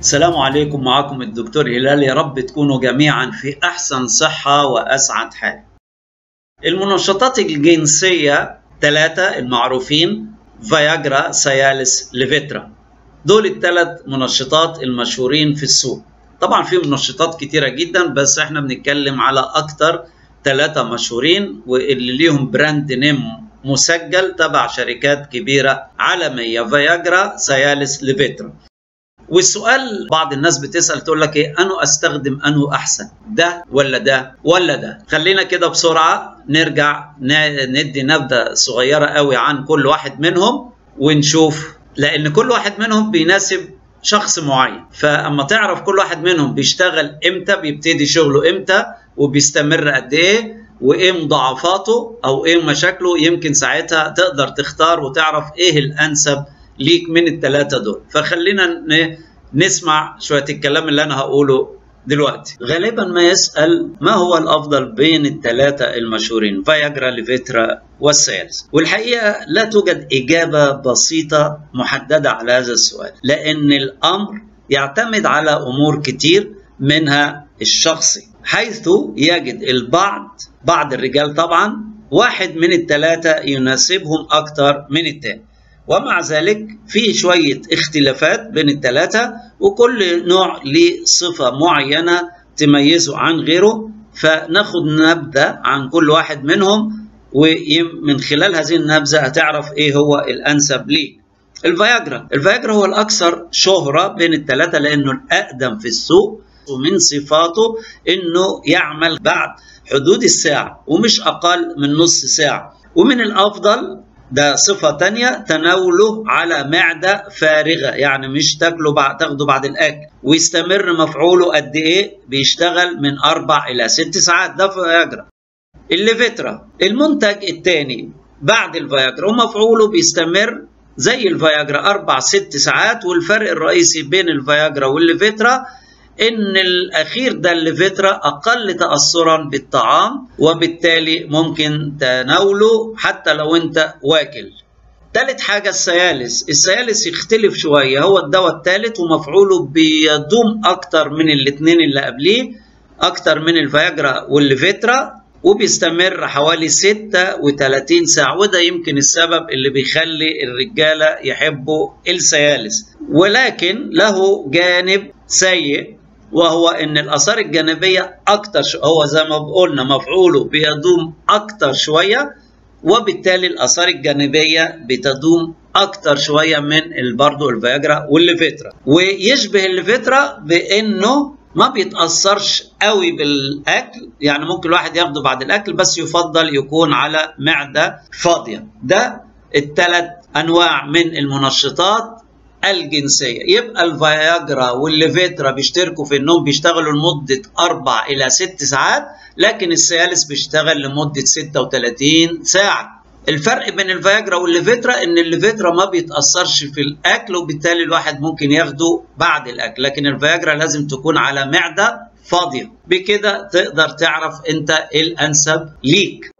السلام عليكم معكم الدكتور هلال يا رب تكونوا جميعا في أحسن صحة وأسعد حال المنشطات الجنسية ثلاثة المعروفين فياجرا سيالس ليفيترا دول الثلاث منشطات المشهورين في السوق طبعا في منشطات كتيرة جدا بس احنا بنتكلم على أكتر ثلاثة مشهورين واللي ليهم براند نيم مسجل تبع شركات كبيرة عالمية فياجرا سيالس ليفيترا والسؤال بعض الناس بتسال تقول لك ايه انه استخدم انه احسن ده ولا ده ولا ده خلينا كده بسرعه نرجع ندي نبذه صغيره قوي عن كل واحد منهم ونشوف لان كل واحد منهم بيناسب شخص معين فاما تعرف كل واحد منهم بيشتغل امتى بيبتدي شغله امتى وبيستمر قد ايه وايه مضاعفاته او ايه مشاكله يمكن ساعتها تقدر تختار وتعرف ايه الانسب ليك من الثلاثه دول فخلينا نسمع شويه الكلام اللي انا هقوله دلوقتي غالبا ما يسال ما هو الافضل بين الثلاثه المشهورين فياجرا ليفيترا والسيلز والحقيقه لا توجد اجابه بسيطه محدده على هذا السؤال لان الامر يعتمد على امور كتير منها الشخصي حيث يجد البعض بعض الرجال طبعا واحد من الثلاثه يناسبهم اكثر من الثاني ومع ذلك في شوية اختلافات بين الثلاثة وكل نوع له صفة معينة تميزه عن غيره فناخد نبذة عن كل واحد منهم ومن خلال هذه النبذة هتعرف ايه هو الأنسب ليك الفياجرا الفياجرا هو الأكثر شهرة بين الثلاثة لأنه الأقدم في السوق ومن صفاته أنه يعمل بعد حدود الساعة ومش أقل من نص ساعة ومن الأفضل ده صفة تانية تناوله على معدة فارغة يعني مش تاكله بعد تاخده بعد الأكل ويستمر مفعوله قد إيه بيشتغل من أربع إلى ست ساعات ده فياجرا الليفيترا المنتج الثاني بعد الفياجرا ومفعوله بيستمر زي الفياجرا أربع ست ساعات والفرق الرئيسي بين الفياجرا والليفيترا ان الاخير ده الليفيترا اقل تاثرا بالطعام وبالتالي ممكن تناوله حتى لو انت واكل تالت حاجة السيالس السيالس يختلف شوية هو الدواء الثالث ومفعوله بيدوم أكتر من الاثنين اللي قبليه أكتر من الفياجرا والليفيترا وبيستمر حوالي 36 ساعة وده يمكن السبب اللي بيخلي الرجالة يحبوا السيالس ولكن له جانب سيء وهو ان الاثار الجانبيه اكتر هو زي ما قلنا مفعوله بيدوم اكتر شويه وبالتالي الاثار الجانبيه بتدوم اكتر شويه من برضه الفياجرا والليفيترا ويشبه الليفيترا بانه ما بيتاثرش قوي بالاكل يعني ممكن الواحد ياخده بعد الاكل بس يفضل يكون على معده فاضيه ده الثلاث انواع من المنشطات الجنسية يبقى الفياجرا والليفيترا بيشتركوا في انهم بيشتغلوا لمدة أربع إلى ست ساعات لكن السيالس بيشتغل لمدة 36 ساعة الفرق بين الفياجرا والليفيترا ان الليفيترا ما بيتأثرش في الأكل وبالتالي الواحد ممكن ياخده بعد الأكل لكن الفياجرا لازم تكون على معدة فاضية بكده تقدر تعرف انت ايه الأنسب ليك